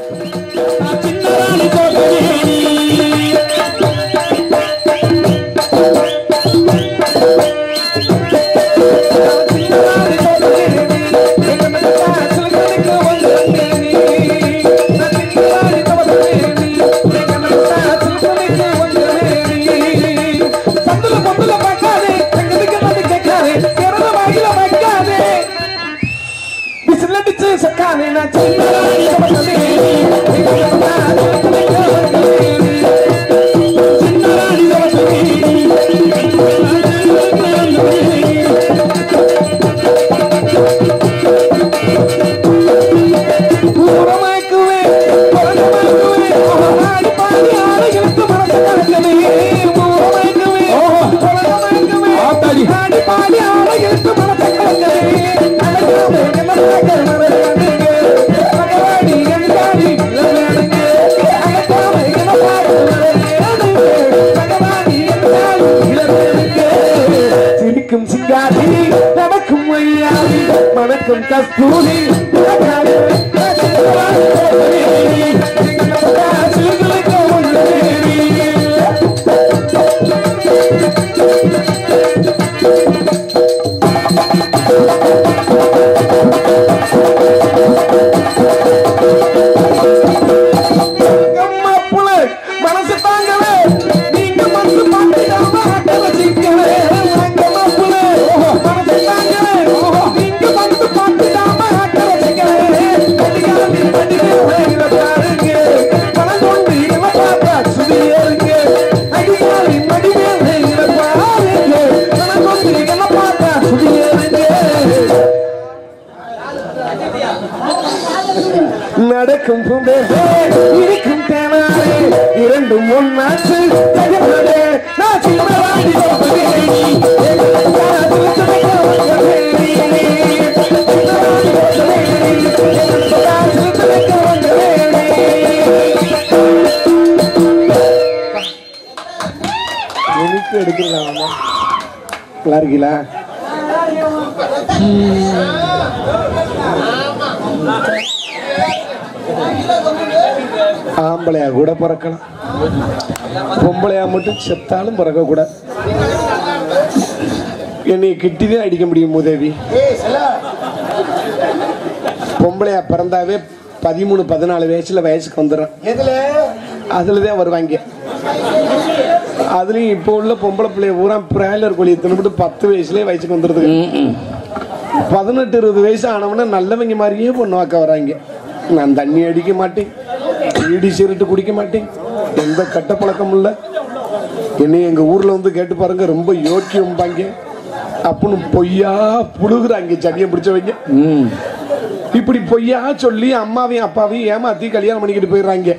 சின்னராணி தோட்டமேனி சிரிக்கும் சிங்காரி நடக்கும் வையாரி மணக்கும் கஸ்தூரி மனசு தாங்கவே நீங்க வந்து பாட்டிடாம அட்ட வச்சுக்கவே வாங்க மாப்பிள்ள மனசு தாங்கவே நீங்க வந்து பாட்டிடாம அட்ட வச்சுக்கவே கடிகாலி கடிகால பாருங்க பணம் கொண்டு இவ பார்த்தா சுதியேருங்க அடிகாலி மடிமேல பாருங்க பணம் கொண்டு இவ பார்த்தா சுதியேருங்க நடக்கும் பூம்பேசே இருக்கும் தேனாரே இரண்டும் ஒன்னாச்சு தகவலே நான் சின்னராணி தோப்பதேனி எனக்கு எடுக்கலாம் நல்லா இருக்கீங்களா ஆம்பளையா கூட பிறக்கலாம் பொம்பளையா மட்டும் செத்தாலும் பிறக்க கூட என்னை கிட்டிதான் அடிக்க முடியும் உதவி பொம்பளையா பிறந்தாவே பதிமூணு பதினாலு வயசுல வயசுக்கு வந்துடும் அதுலதான் வருவாங்க அதுலயும் இப்போ உள்ள பொம்பளை பிள்ளைய பூரா பிராய்லர் கோழியை தின்னுபிட்டு பத்து வயசுலயே வயசுக்கு வந்துருது பதினெட்டு இருபது வயசு ஆனவன நல்லவங்க மாதிரியே பொண்ணு வாக்க வராங்க நான் தண்ணி அடிக்க மாட்டேன் பீடி சிரட்டு குடிக்க மாட்டேன் எந்த கட்ட பழக்கம் இல்ல என்னை எங்க ஊர்ல வந்து கேட்டு பாருங்க ரொம்ப யோக்கியம்பாங்க அப்படின்னு பொய்யா புழுகுறாங்க சனியை பிடிச்சவங்க இப்படி பொய்யா சொல்லி அம்மாவையும் அப்பாவையும் ஏமாத்தி கல்யாணம் பண்ணிக்கிட்டு போயிடுறாங்க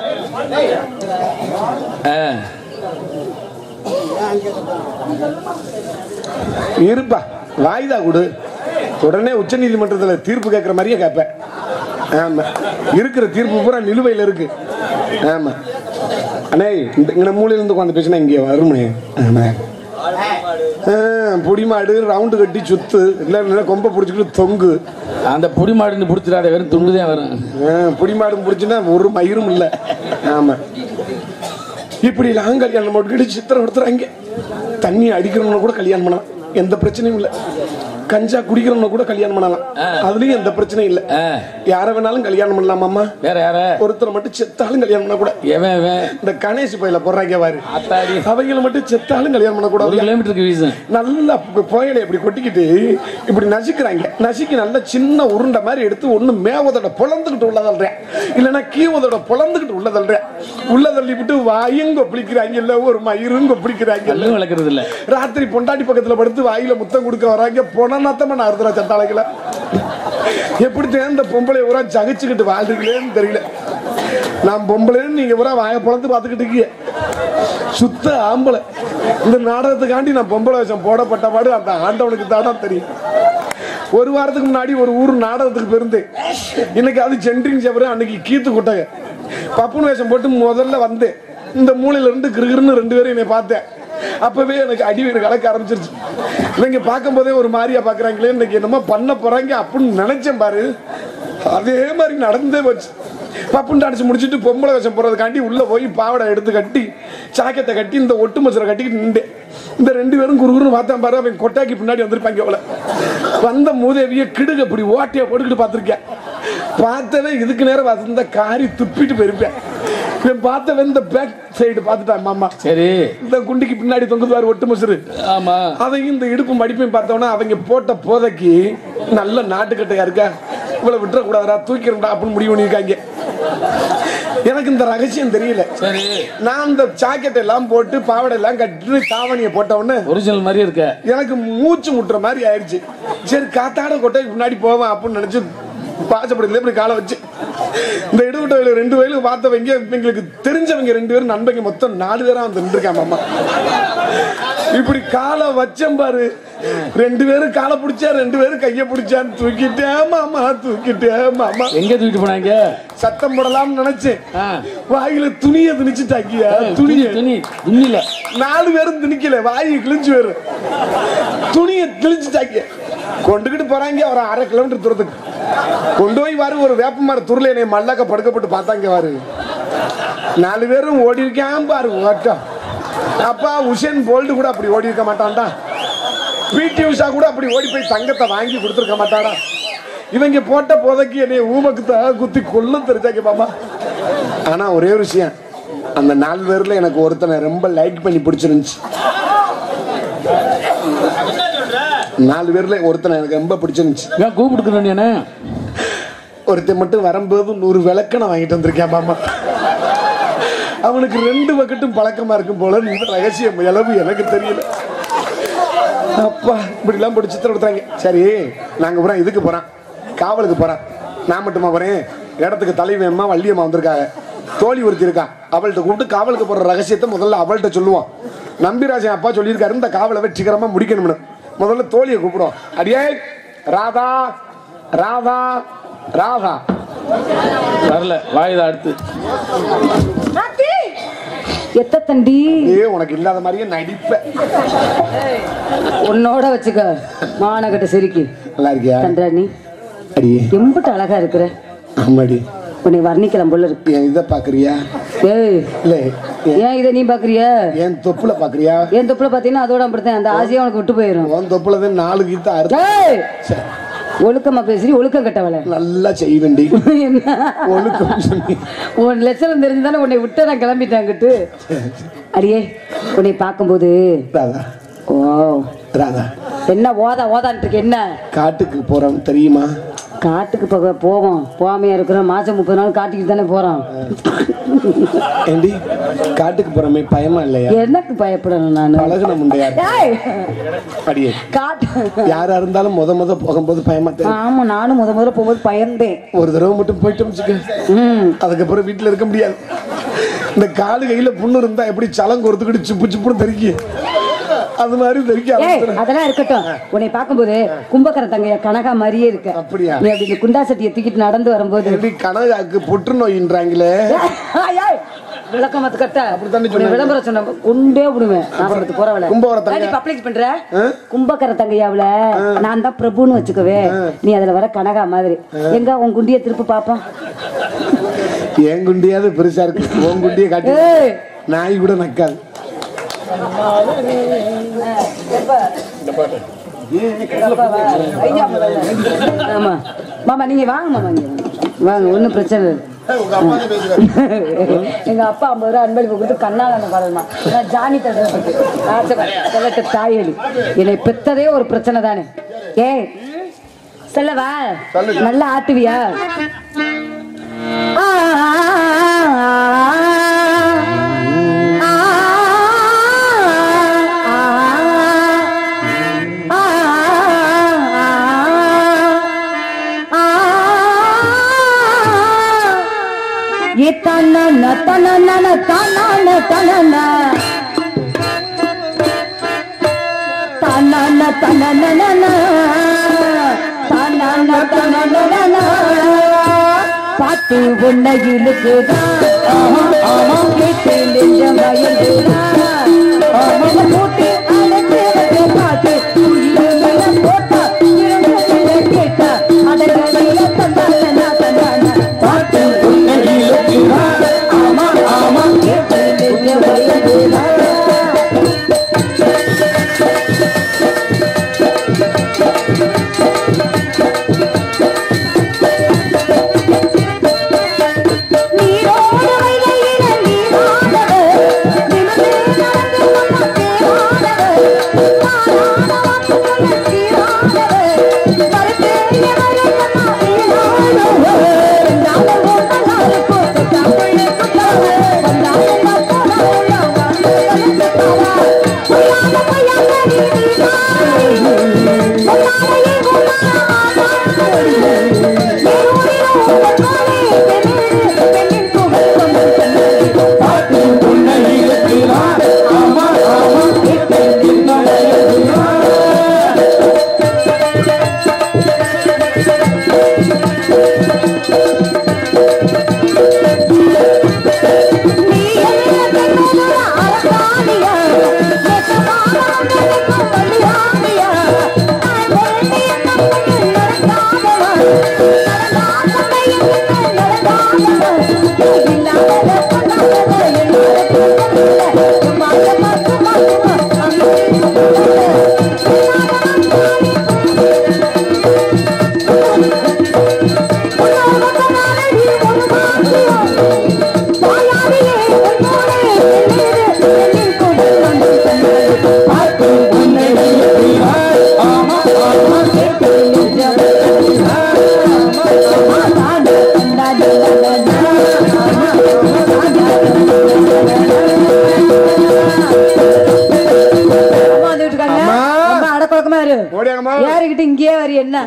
இருப்பா வாய்தா கொடு உடனே உச்ச நீதிமன்றத்துல தீர்ப்பு கேட்கிற மாதிரியே கேட்பேன் ஆமா இருக்கிற தீர்ப்பு பூரா நிலுவையில் இருக்கு ஆமா அண்ணே இந்த இங்க மூலையில இருந்து உட்காந்து பேசினா இங்கே வருமே ஆமா ஆ, புடி மாடு ரவுண்டு கட்டி சுத்து இல்ல இல்ல கொம்பை பிடிச்சிக்கிட்டு தொங்கு அந்த பொடி மாடுன்னு பிடிச்சிடாத வெறும் துண்டுதான் வரும் ஆ, புடி மாடு பிடிச்சுன்னா ஒரு மயிரும் இல்ல ஆமா இப்படி எல்லாம் கல்யாணம் போட்டுக்கிட்டு சித்திரம் எடுத்துறாங்க தண்ணி அடிக்கிறவன கூட கல்யாணம் பண்ணலாம் எந்த பிரச்சனையும் இல்ல கஞ்சா குடிக்கிறவன கூட கல்யாணம் பண்ணலாம் அதுலயும் எந்த பிரச்சனையும் இல்ல ஆ. யார வேணாலும் கல்யாணம் பண்ணலாமாமா வேற யார ஒருத்தரை மட்டும் செத்தாலும் கல்யாணம் பண்ண கூட எவன் எவன் இந்த கணேஷ் பையில போடுறாங்க பாரு அத்தாடி அவங்கள மட்டும் செத்தாலும் கல்யாணம் ஒரு பண்ணக்கூடாது கிலோமீட்டருக்கு வீசன் நல்லா புயலை இப்படி கொட்டிக்கிட்டு இப்படி நசுக்கிறாங்க நசுக்கி நல்ல சின்ன உருண்டை மாதிரி எடுத்து ஒண்ணு மேவதோட பொழந்துக்கிட்டு உள்ள தள்ளுறேன் இல்லைன்னா கீவதோட பொழந்துக்கிட்டு உள்ள தள்ளுறேன் உள்ள தள்ளி விட்டு வாயும் கொப்பளிக்கிறாங்க இல்ல ஒரு மயிரும் கொப்பளிக்கிறாங்க கல்லும் விளக்குறது இல்ல ராத்திரி பொண்டாட்டி பக்கத்துல படுத்து வாயில முத்தம் கொடுக்க வராங்க பொணநாத்தமா நான் அறுத்துறா சட்டாளைகள எப்படி இந்த பொம்பளை ஊரா ஜகிச்சுக்கிட்டு வாழ்றீங்களேன்னு தெரியல நான் பொம்பளைன்னு நீங்க பூரா வாய பொழந்து பார்த்துக்கிட்டு இருக்கீங்க சுத்த ஆம்பளை இந்த நாடகத்துக்காண்டி நான் பொம்பளை வேஷம் போடப்பட்ட பாடு அந்த ஆண்டவனுக்கு தானா தெரியும் ஒரு வாரத்துக்கு முன்னாடி ஒரு ஊர் நாடகத்துக்கு போயிருந்தேன் இன்னைக்கு அது சென்ட்ரிங் செவரு அன்னைக்கு கீத்து குட்டக பப்புன் வேஷம் போட்டு முதல்ல வந்தேன் இந்த மூலையில இருந்து கிருகிருன்னு ரெண்டு பேரும் என்னை பார்த்தேன் அப்பவே எனக்கு அடி வீடு கலக்க ஆரம்பிச்சிருச்சு இவங்க பார்க்கும் போதே ஒரு மாதிரியா பாக்குறாங்களே இன்னைக்கு என்னமோ பண்ண போறாங்க அப்படின்னு நினைச்சேன் பாரு அதே மாதிரி நடந்தே போச்சு பப்புண்டு அடிச்சு முடிச்சிட்டு பொம்பளை வேஷம் போறதுக்காண்டி உள்ள போய் பாவடை எடுத்து கட்டி சாக்கெத்தை கட்டி இந்த ஒட்டு மசுரை கட்டிக்கிட்டு நின்றேன் இந்த ரெண்டு பேரும் குறுகுறுன்னு பார்த்தா பாரு அவன் கொட்டாக்கி பின்னாடி வந்திருப்பாங்க அவளை வந்த மூதேவிய கிடுக இப்படி ஓட்டையை போட்டுக்கிட்டு பார்த்திருக்கேன் பார்த்தவே இதுக்கு நேரம் பார்த்து இந்த காரி துப்பிட்டு போயிருப்பேன் இவன் பார்த்தவன் இந்த பேக் சைடு பார்த்துட்டான் மாமா சரி இந்த குண்டிக்கு பின்னாடி தொங்குதுவாரு ஒட்டு மசுரு ஆமா அதையும் இந்த இடுப்பு மடிப்பையும் பார்த்தோன்னா அவங்க போட்ட போதைக்கு நல்ல நாட்டுக்கட்டையா இருக்கா இவ்வளவு விட்டுறக்கூடாதா தூக்கிறா அப்படின்னு முடிவு பண்ணியிருக்காங்க எனக்கு இந்த ரகசியம் தெரியல சரி நான் இந்த ஜாக்கெட் எல்லாம் போட்டு பாவாடை எல்லாம் கட்டி தாவணியை போட்ட உடனே ஒரிஜினல் மாதிரி இருக்க எனக்கு மூச்சு முட்டுற மாதிரி ஆயிடுச்சு சரி காத்தாட கொட்டைக்கு முன்னாடி போவேன் அப்படின்னு நினைச்சு பாசப்படுது இப்படி காலை வச்சு இந்த இடுவிட்ட வயல ரெண்டு வயலுக்கு பார்த்தவங்க எங்களுக்கு தெரிஞ்சவங்க ரெண்டு பேரும் நண்பங்க மொத்தம் நாலு பேரா வந்து நின்றுருக்காங்க அம்மா இப்படி காலை வச்சேன் பாரு ரெண்டு பேரும் காலை பிடிச்சா ரெண்டு பேரும் கைய பிடிச்சான்னு தூக்கிட்டேன் மாமா தூக்கிட்டேன் மாமா எங்க தூக்கிட்டு போனாங்க சத்தம் போடலாம்னு நினைச்சேன் ஆ. வாயில துணியை திணிச்சுட்டாக்கியா துணி துணியை துணி துணியில நாலு பேரும் திணிக்கல வாயு கிழிஞ்சு வரும் துணியை கிழிச்சுட்டாங்க கொண்டுகிட்டு போறாங்க ஒரு அரை கிலோமீட்டர் தூரத்துக்கு கொண்டு போய் வாரு ஒரு வேப்பமர துருளை என்னை மல்லாக்க படுக்கப்பட்டு பார்த்தாங்க வாரு நாலு பேரும் ஓடி இருக்கான் பாரு ஓட்டம் அப்பா உசேன் போல்டு கூட அப்படி ஓடி இருக்க மாட்டான்டா பிடி உஷா கூட அப்படி ஓடி போய் தங்கத்தை வாங்கி கொடுத்துருக்க மாட்டாடா இவங்க போட்ட போதைக்கு என்னை ஊமக்கு தான் குத்தி கொல்லும் தெரிஞ்சாங்க பாமா ஆனா ஒரே ஒரு விஷயம் அந்த நாலு பேர்ல எனக்கு ஒருத்தனை ரொம்ப லைக் பண்ணி பிடிச்சிருந்துச்சு நாலு பேர்ல ஒருத்தனை எனக்கு ரொம்ப பிடிச்சிருந்துச்சு ஏன் கூப்பிட்டுக்கணும் என்ன ஒருத்தன் மட்டும் வரும்போது நூறு விளக்கணை வாங்கிட்டு வந்திருக்கேன் மாமா அவனுக்கு ரெண்டு பக்கெட்டும் பழக்கமா இருக்கும் போல இந்த ரகசியம் இளவு எனக்கு தெரியல அப்பா இப்படிலாம் போட்டு சித்திரம் எடுத்தாங்க சரி நாங்க போறோம் இதுக்கு போறோம் காவலுக்கு போறோம் நான் மட்டுமா போறேன் இடத்துக்கு தலைவம்மா வள்ளியம்மா வந்திருக்காங்க தோழி ஒருத்தி இருக்கா அவள்கிட்ட கூப்பிட்டு காவலுக்கு போற ரகசியத்தை முதல்ல அவள்கிட்ட சொல்லுவோம் நம்பிராஜன் அப்பா சொல்லியிருக்காரு இந்த காவலை வெற்றிகரமா முடிக்கணும்னு முதல்ல தோழியை கூப்பிடுவோம் அடியே ராதா ராதா ராதா வரல வாயுதா அடுத்து எத்த தண்டி ஏ உனக்கு இல்லாத மாதிரியே நடிப்ப உன்னோட வச்சுக்க மானகட்ட சிரிக்கி நல்லா இருக்கியா தண்டாணி அடி எம்பிட்டு அழகா இருக்கிற ஆமாடி உன்னை வர்ணிக்கலாம் போல இருக்கு என் இதை பாக்குறியா ஏய் இல்ல என்- ஏன் இதை நீ பாக்குறிய என் தொப்புல பாக்குறியா என் தொப்புல பாத்தீங்கன்னா அதோட அப்படித்தான் அந்த ஆசையா உனக்கு விட்டு போயிரும் உன் தொப்புல தான் நாலு கீத்த அறுத்து ஏய் ச்சே, ஒழுக்கமா பேசுறி ஒழுக்கம் கட்டவள நல்லா செய்வேண்டி என்ன ஒழுக்கம் சொன்னி உன் லட்சணம் தெரிஞ்சுதானே உன்னை விட்டு நான் கிளம்பிட்டாங்கிட்டு அடியே உன்னை பார்க்கும்போது ராதா ஓ ராதா என்ன ஓதா ஓதான்ட்டு இருக்கு என்ன காட்டுக்கு போறோம் தெரியுமா காட்டுக்கு போக போவோம் போகாமையா இருக்கிறோம் மாசம் முப்பது நாள் காட்டுக்கு தானே போறோம் ஏண்டி காட்டுக்கு போறோமே பயமா இல்லையா எனக்கு பயப்படணும் நானு பழகுன முண்டையா ஏய், அடியே காட்டு யாரா இருந்தாலும் முத முத போகும்போது பயமா தெரியும் ஆமா நானும் முத முதல்ல போகும்போது பயந்தேன் ஒரு தடவை மட்டும் போயிட்டோம் வச்சுக்க ம் அதுக்கப்புறம் வீட்டுல இருக்க முடியாது இந்த காலு கையில புண்ணு இருந்தா எப்படி சலம் கொடுத்துக்கிட்டு சுப்பு சுப்புன்னு தெரிக்க அது மாதிரி தெரிக்க ஏய் ஆரம்பிச்சிடும். அதெல்லாம் இருக்கட்டும் உன்னை பார்க்கும்போது கும்பகர தங்கைய கனகா மாதிரியே இருக்க அப்படியா? நீ அப்படி இந்த குண்டா சட்டியை தூக்கிட்டு நடந்து வரும்போது எப்படி கனகாக்கு புற்றுநோயின்றாங்களே ஏய், ஏய், விளக்கம் மத்து கட்ட அப்படித்தானே உன்னை விளம்பரம் சொன்ன கொண்டே விடுவேன் நாசத்துக்கு போறவள கும்பகர தங்கை. நீ பப்ளிக் பண்ற கும்பகர தங்கையாவுல நான் தான் பிரபுன்னு வச்சுக்கவே நீ அதுல வர கனகா மாதிரி எங்க உன் குண்டிய திருப்பி பாப்போம் என் குண்டியாவது பெருசா இருக்கு உன் குண்டியை காட்டி ஏய் நாய் கூட நக்காது ஆமா மாமா நீங்க வாங்க மாமா இங்க வாங்க ஒன்றும் பிரச்சனை இல்லை எங்க அப்பா ஐம்பது ரூபா அன்பளிப்பு கொடுத்து கண்ணால பாடணுமா நான் ஜானி தள்ளட்டு தாயடி என்னை பெத்ததே ஒரு பிரச்சனை தானே ஏய் செல்லவா நல்லா ஆட்டுவியா ஆ, ஆ, ஆ, ஆ, ஏ தனன தனன தனன தனன தனன தனன தனன தனன பாட்டு உன்னை இழுக்குதான் ஆமா ஆமா கேட்டு நெஞ்ச மயங்குதான் ஆமா போட்டு அடைக்கிறத பார்த்து உயிர் மேல போட்டா இருந்த மேல கேட்டா அடங்கடியில தந்தான தந்தான பாட்டு உன்னை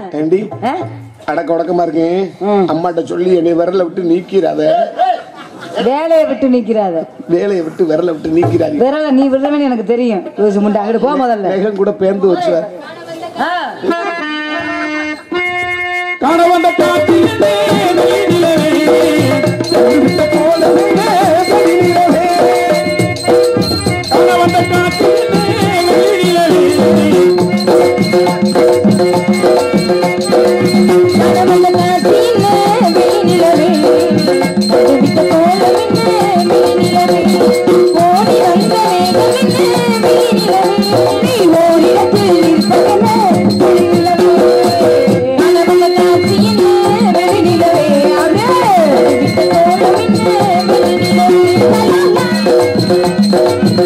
ஏண்டி ஆ? அடக்க உடக்கமா இருக்கேன் ம். அம்மாட்ட சொல்லி என்னை விரல விட்டு நீக்கிறாத வேலையை விட்டு நிக்கிறாத வேலையை விட்டு விரல விட்டு நீக்கிறாரு விரல நீ விடுறவன்னு எனக்கு தெரியும் லூசு முண்டை அங்கிட்டு போ முதல்ல மேகம் கூட பேர்ந்து வச்சுவார் ஆ. காண வந்த காட்டிலே விட்ட போலவே வெளியிலே காண வந்த காட்டிலே வெளியிலே கடவுள காட்டிலே வெளிநிலவே, அது விட்ட கோலமென்ன வெளிநிலவே, ஓடி வந்த வேகமென்ன வெளிநிலவே, நீ ஓரிடத்தில் இருப்பதென்ன வெளிநிலவே. கடவுள காட்டிலே வெளிநிலவே, அது விட்ட கோலமென்ன வெளிநிலவே.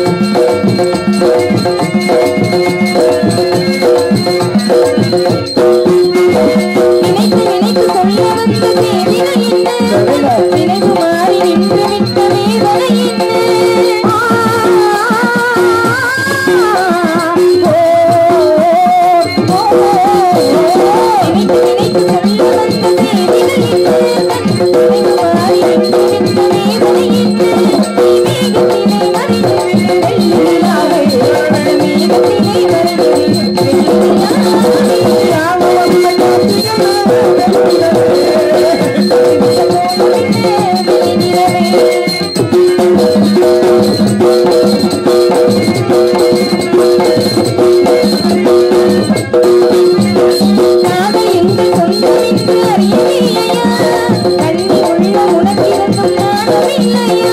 நினைத்து நினைத்து சொல்ல வந்த தேவிகள் என்ன நினைவு மாறி நின்று விட்ட வேதனை என்ன ஆ, ஓ, ஓ, ஓ. நினைத்து நினைத்து சொல்ல வந்த தேவிகள் என்ன நினைவு மாறி நின்று விட்ட வேதனை என்ன மேகத்திலே மறைந்து விட்ட வெள்ளி நிலாவே, அந்த மேகத்திலே மறைந்து விட்ட வெள்ளி காதல் எங்கள் சொந்தமென்று அறியவில்லையா கண்ணி உள்ள உனக்கிருந்தும் நாணமில்லையா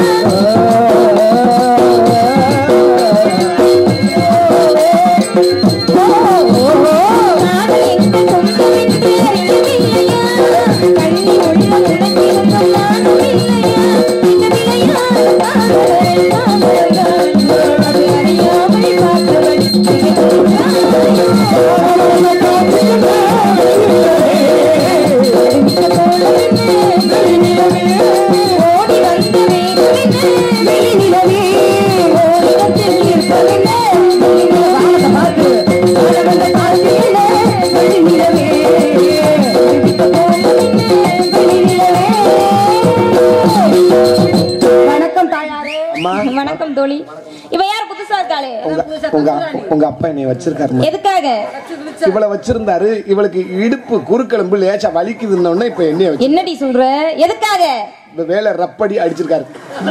காதல் எங்கள் சொந்தமென்று அறியவில்லையா கண்ணி உள்ள உனக்கிருந்தும் நாணமில்லையா இந்த விளையாட காதலை காதலாய் அது அறியாமல் பார்த்தவள் ஓடி வந்த வேகமென்ன வெளிநிலவே ஓரிடத்தில் இருப்பதென்ன வானத்தை பார்த்து வான வந்த காற்று என்ன வெளிநிலவே விட்ட கோலமென்ன வெளிநிலவே வணக்கம் தாயாரே வணக்கம் தோழி இவ யார் புதுசா இருக்காளே உங்க உங்க உங்க அப்பா என்னை வச்சிருக்காருமா எதுக்காக இவளை வச்சிருந்தாரு இவளுக்கு இடுப்பு குறுக்கெலும்பு லேசா வலிக்குதுன்ன உடனே இப்ப என்னைய வச்சு என்னடி சொல்ற எதுக்காக இந்த வேலை ரப்படி அடிச்சிருக்காரு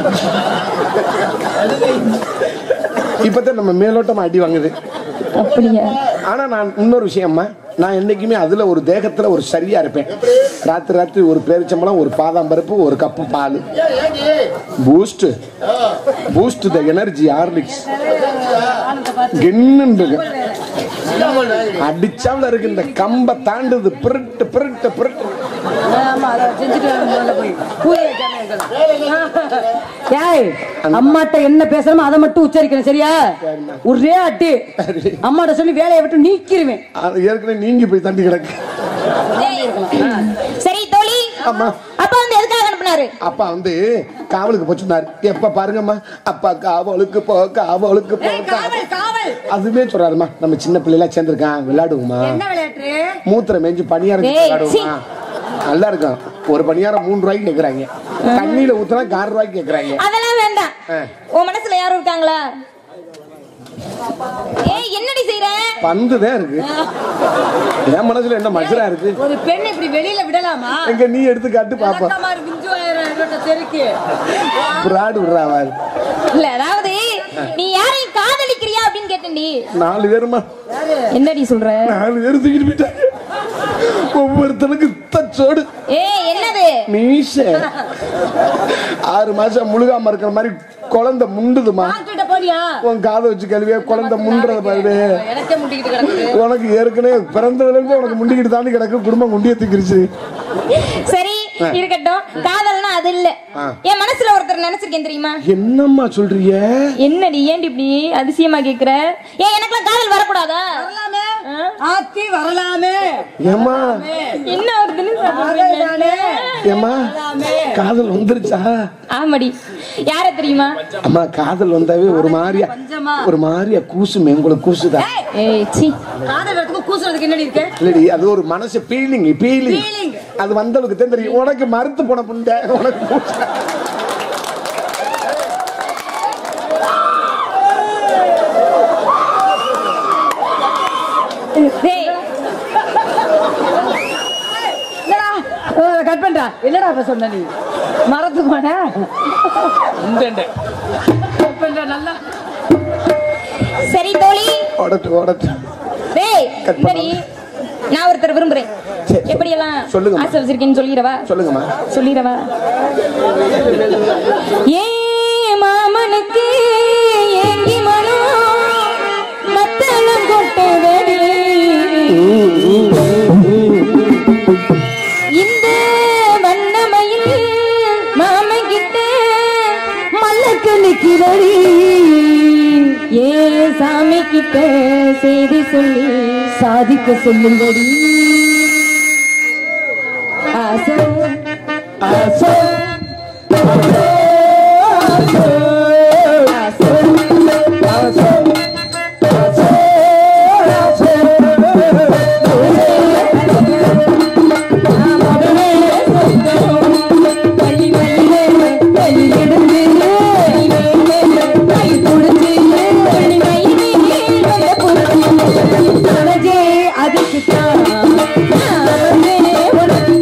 இப்பதான் நம்ம மேலோட்டமா அடி வாங்குது அப்படியா ஆனா நான் இன்னொரு விஷயம்மா நான் என்னைக்குமே அதுல ஒரு தேகத்துல ஒரு சரியா இருப்பேன் ராத்திரி ராத்திரி ஒரு பேரிச்சம்பளம் ஒரு பாதாம் பருப்பு ஒரு கப்பு பால் Boost Boost the energy Horlicks கென்னு இருக்கு அடிச்சாவில் இருக்கு இந்த கம்ப தாண்டுது பிரிட்டு பிரிட்டு பிரிட்டு ஆமா அதை செஞ்சுட்டு வரணும் முதல்ல போய் பூரி வைக்காம இருக்கணும். ஏய் அம்மாட்ட என்ன பேசணுமோ அதை மட்டும் உச்சரிக்கணும் சரியா ஒரே அட்டி அம்மாட்ட சொல்லி வேலையை விட்டு நீக்கிருவேன் அது ஏற்கனவே நீங்கி போய் தண்டி கிடக்கு சரி தோழி ஆமா அப்பா வந்து எதுக்காக அனுப்புனாரு அப்பா வந்து காவலுக்கு போச்சுனாரு எப்ப பாருங்கம்மா அப்பா காவலுக்கு போ காவலுக்கு போ காவல். காவல் அதுவே சொல்றாருமா நம்ம சின்ன பிள்ளைலாம் சேர்ந்திருக்கான் விளையாடுவோமா என்ன விளையாட்டு மூத்திர மேஞ்சு பணியாரம் ஏய், விளையாடுவோமா நல்லா இருக்கும் ஒரு பணியாரம் மூணு ரூபாய்க்கு கேக்குறாங்க தண்ணியில ஊத்துனா கார் ரூபாய்க்கு கேக்குறாங்க அதெல்லாம் வேண்டாம் ஆ. உன் மனசுல யாரும் இருக்காங்களா ஏய் என்னடி செய்யற பந்துதான் இருக்கு என் மனசுல என்ன மஜரா இருக்கு ஒரு பெண் இப்படி வெளியில விடலாமா எங்க நீ எடுத்து காட்டு பாப்பா விளக்கமாறு விஞ்சு ஆயிரம் இவன்ட்ட தெருக்கு பிராடு விடுறாவா இல்ல அதாவது நீ யாரையும் காதலிக்கிறியா அப்படின்னு கேட்டேன்டி நாலு பேருமா என்னடி சொல்ற நாலு பேர் தூக்கிட்டு போயிட்டாங்க ஒவ்வொருத்தனுக்கு தச்சோடு ஏய் என்னது மீச ஆறு மாசம் முழுகாம இருக்கிற மாதிரி குழந்தை முண்டுதுமா டாக்டர்கிட்ட போனியா உன் காதை வச்சு கழுவிய குழந்தை முன்றத பாரு எனக்கே முட்டிக்கிட்டு கிடக்குது உனக்கு ஏற்கனவே பிறந்ததுல இருந்து உனக்கு முண்டிக்கிட்டு தாண்டி கிடக்கு குடும்பம் குண்டிய தூக்கிருச்சு சரி இருக்கட்டும் காதல்னா அது இல்ல ஆ. என் மனசுல ஒருத்தர் நினைச்சிருக்கேன் தெரியுமா என்னம்மா சொல்றீங்க என்னடி ஏன்டி இப்படி அதிசயமா கேக்குற ஏன் எனக்கெல்லாம் காதல் வரக்கூடாதா ஆத்தி வரலாமே ஏமா என்ன வருதுன்னு அதே சொல்றீங்க? தானே. ஏமா காதல் வந்துருச்சா ஆமாடி யார தெரியுமா அம்மா காதல் வந்தாவே ஒரு மாதிரியா கொஞ்சமா. ஒரு மாதிரியா கூசுமே உங்களுக்கு கூசுதா ஏய் சி காதல் வரத்துக்கு கூசுறதுக்கு என்னடி இருக்கு இல்லடி அது ஒரு மனசு பீலிங் பீலிங் Feeling. அது வந்தவளுக்கு தான் தெரியும் உனக்கு மறுத்து போன புண்டை உனக்கு கூசுதா? டேய் என்னடா கட் பண்றா என்னடா இப்ப சொன்ன நீ மறந்து போன கட் பண்ற நல்லா சரி தோழி ஓடட்டு ஓடட்டு டேய் Cut சரி நான் ஒருத்தர் விரும்புறேன் சரி. எப்படி எல்லாம் சொல்லுங்கம்மா. ஆசை வச்சிருக்கேன்னு சொல்லிடவா சொல்லுங்கம்மா சொல்லிடவா ஏ மாமனுக்கு ஏங்கி மனம் மத்தளம் கொட்டதடி இந்த வண்ணமயில் மாமன் கிட்ட மல்லக்கு நிக்கிறடி ஏ சாமி கிட்ட செய்தி சொல்லி சாதிக்க சொல்லுங்கடி ஆசை ஆசை அதுக்கு தான் உனக்கு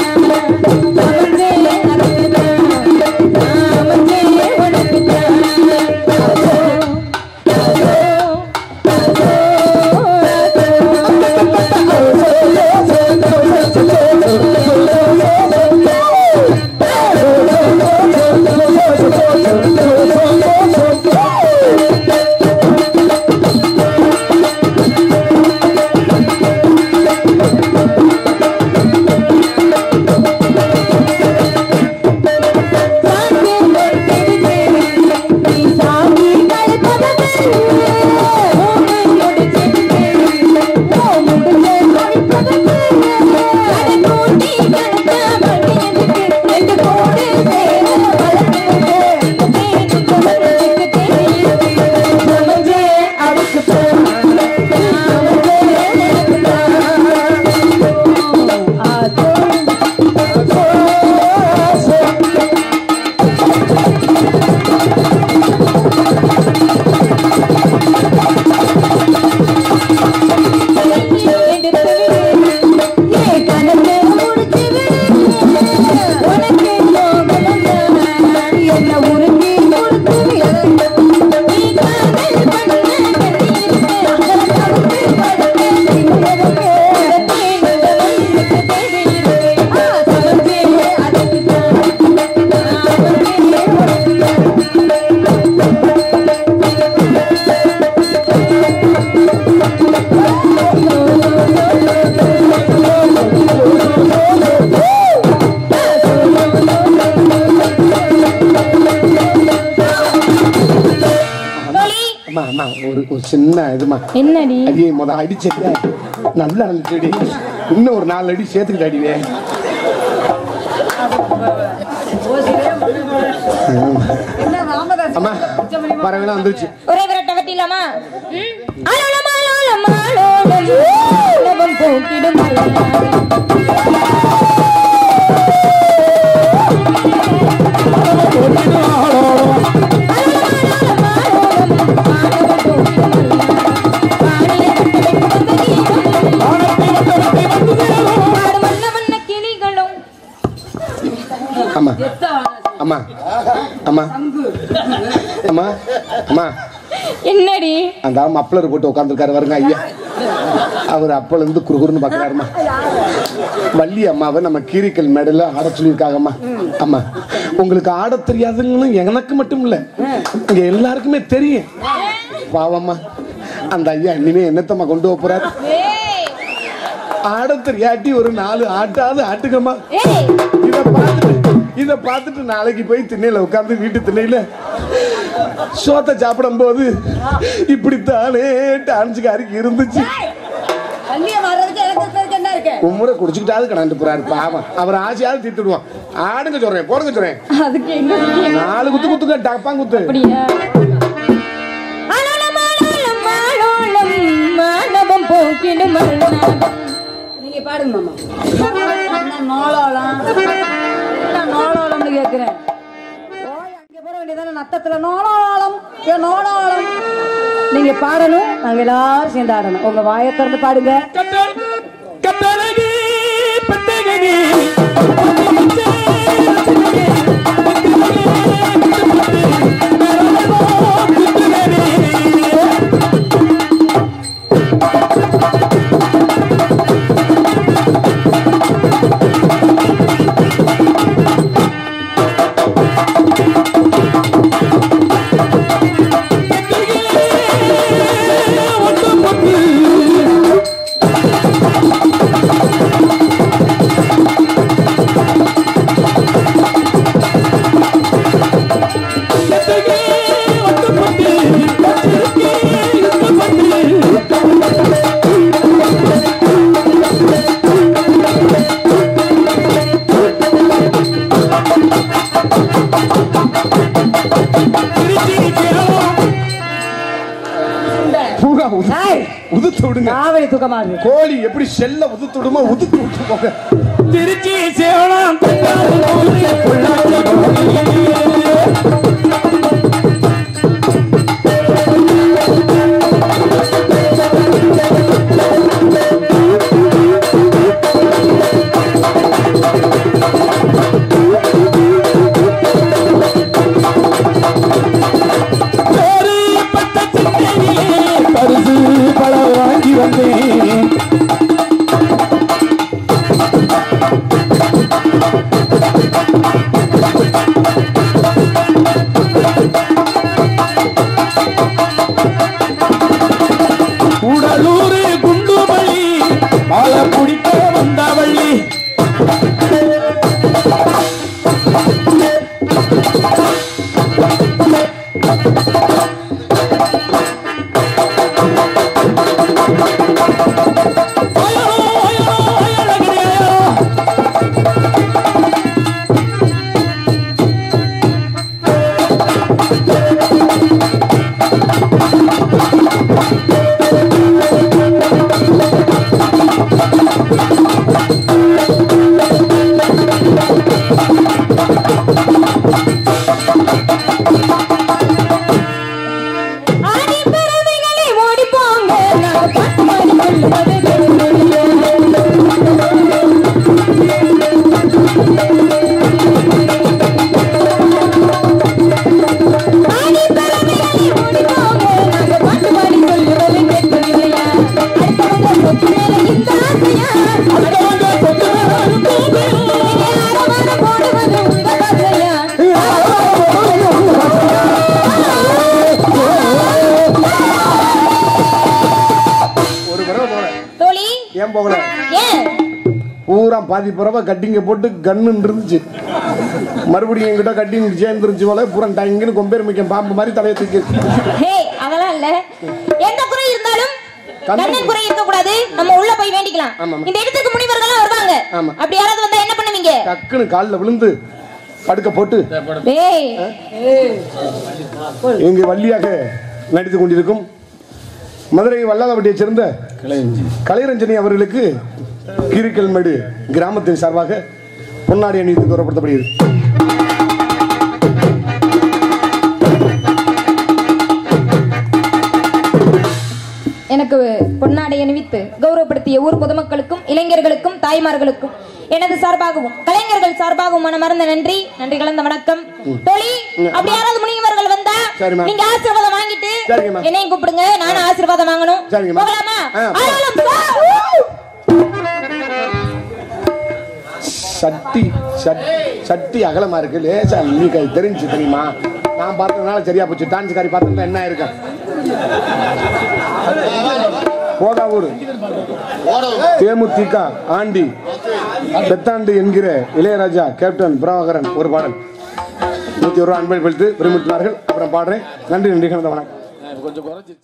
அம்மா அம்மா ஒரு ஒரு சின்ன இதுமா என்னடி அடியே முத அடிச்சது நல்லா இருந்துச்சுடி இன்னும் ஒரு நாலு அடி சேர்த்துக்கிட்டு அடிவே என்ன ராமதாஸ் அம்மா பறவைலாம் வந்துருச்சு ஒரே விரட்ட வெட்டிலாமா அலோலம் அலோலம் அலோலம் லவம் போக்கிடும் அலோலம். அம்மா அம்மா அம்மா அம்மா அம்மா என்னடி அந்த மப்ளர் போட்டு உட்காந்துருக்காரு வருங்க ஐயா அவர் அப்பல இருந்து குறுகுறுன்னு பாக்குறாருமா வள்ளி அம்மாவை நம்ம கீரிக்கல் மேடையில ஆட சொல்லியிருக்காங்கம்மா அம்மா உங்களுக்கு ஆட தெரியாதுன்னு எனக்கு மட்டும் இல்ல இங்க எல்லாருக்குமே தெரியும் பாவம்மா அந்த ஐயா இனிமே என்னத்தம்மா கொண்டு போக போறாரு ஏய் ஆட தெரியாட்டி ஒரு நாலு ஆட்டாவது ஆட்டுக்கம்மா ஏய் இத பார்த்துட்டு இத பார்த்துட்டு நாளைக்கு போய் திண்ணையில உட்கார்ந்து வீட்டு திண்ணையில சோத்தை சாப்பிடும் போது இப்படித்தானே டான்ஸுக்காரிக்கு இருந்துச்சு கண்ணியம் வர்றதுக்கு எனக்கு என்ன இருக்கு உம்முறை குடிச்சுக்கிட்டாவது கணாண்டு போறாரு பாவம் அவர் ஆசையாவது தீர்த்துடுவான் ஆடுங்க சொல்றேன் போடுங்க சொல்றேன் அதுக்கு எங்க நாலு குத்து குத்துங்க டப்பாங் குத்து அப்படியா அலலம் அலலம் மாலோலம் மானவம் போக்கிடும் மரணம். நீங்க பாடுங்க மாமா என்ன நோளோளம் என்ன நோளோளம்னு கேக்குறேன் ஓய், அங்க போற வேண்டியதானே நத்தத்துல நோளோளம் ஏ நோளோளம் நீங்க பாடணும் நாங்க எல்லாரும் சேர்ந்து ஆடணும் உங்க வாயை திறந்து பாடுங்க கட்டழகி பெட்டகி பூரா உது- ஏய், உதுத்து விடுங்க காவடி தூக்கமா இருக்கு கோழி எப்படி செல்ல உதுத்து விடுமோ உதுத்து விட்டு போங்க திருச்சி சேலம் தஞ்சாவூர் பொள்ளாச்சி பேரு பட்ட சிந்தையிலே பரிசு பல வாங்கி வந்தேன் கூடலூர் குண்டுமல்லி மாலை பிடிக்க வந்தவள்ளி ஓயோ, ஓயோ, ஓயழகிரி, ஓயோ. ஆடி பறவைகளே ஓடி போங்க நாங்க பாட்டு பாடி கொள்ளுவது கேளுங்க. ஆடி பறவைகளே ஓடி போங்க நாங்க பாட்டு பாடி கொள்ளுவது கேட்கவில்லையா அடுத்தவங்க சொத்து மேல இந்த ஆசையா அடுத்தவங்க சொத்து மேல இருந்தது. நீங்க அரவாரம் போடுவது உங்க கதையா ஒரு தடவை போறேன் தோழி ஏன் போகல ஏன் பூரா பாதி பறவை கட்டிங்க போட்டு கண்ணுன்னு இருந்துச்சு மறுபடியும் என்கிட்ட கட்டிங் சேர்ந்துருச்சு போல பூரா டங்குன்னு கொம்பேர் மிக்க பாம்பு மாதிரி தலையை தூக்கி ஹே அதெல்லாம் இல்ல எந்த குறை இருந்தாலும் கண்ணன் கண்ணன் குறை இருக்க கூடாது நம்ம உள்ள போய் வேண்டிக்கலாம் ஆமா, ஆமா. இந்த இடத்துக்கு முனிவர்கள் வருவாங்க ஆமா. அப்படி யாராவது வந்தா என்ன பண்ணுவீங்க டக்குன்னு காலில் விழுந்து படுக்க போட்டு டேய் இங்கு வள்ளியாக நடித்துக் கொண்டிருக்கும் மதுரை வல்லாதவட்டியைச் சேர்ந்த கலைரஞ்சனி அவர்களுக்கு கீரிக்கல்மேடு கிராமத்தின் சார்பாக பொன்னாடி அணிவித்து கௌரவப்படுத்தப்படுகிறது எனக்கு பொன்னாடை அணிவித்து கௌரவப்படுத்திய ஊர் பொதுமக்களுக்கும் இளைஞர்களுக்கும் தாய்மார்களுக்கும் எனது சார்பாகவும் கலைஞர்கள் சார்பாகவும் மனமார்ந்த நன்றி நன்றி கலந்த வணக்கம் தோழி அப்படி யாராவது முனிவர்கள் வந்தா சரிம்மா. நீங்க ஆசீர்வாதம் வாங்கிட்டு சரிங்கம்மா. என்னையும் கூப்பிடுங்க நானும் ஆசீர்வாதம் வாங்கணும் சரிங்கம்மா. போகலாமா ஆ, போ. ஆலோலம் போ. சட்டி சட்- சட்டி அகலமா இருக்கு லேசா நீ கை தெரிஞ்சு தெரியுமா நான் பார்த்ததுனால சரியா போச்சு டான்ஸ்காரி பார்த்தா என்ன ஆயிருக்கேன் போதா ஊரு தேமுதிக ஆண்டி பெத்தாண்டு என்கிற இளையராஜா கேப்டன் பிரபாகரன் ஒரு பாடல் நூத்தி ஒரு ரூபாய் அன்பளிப்பளித்து விரும்பினார்கள் அப்புறம் பாடுறேன் நன்றி நன்றி கலந்த வணக்கம்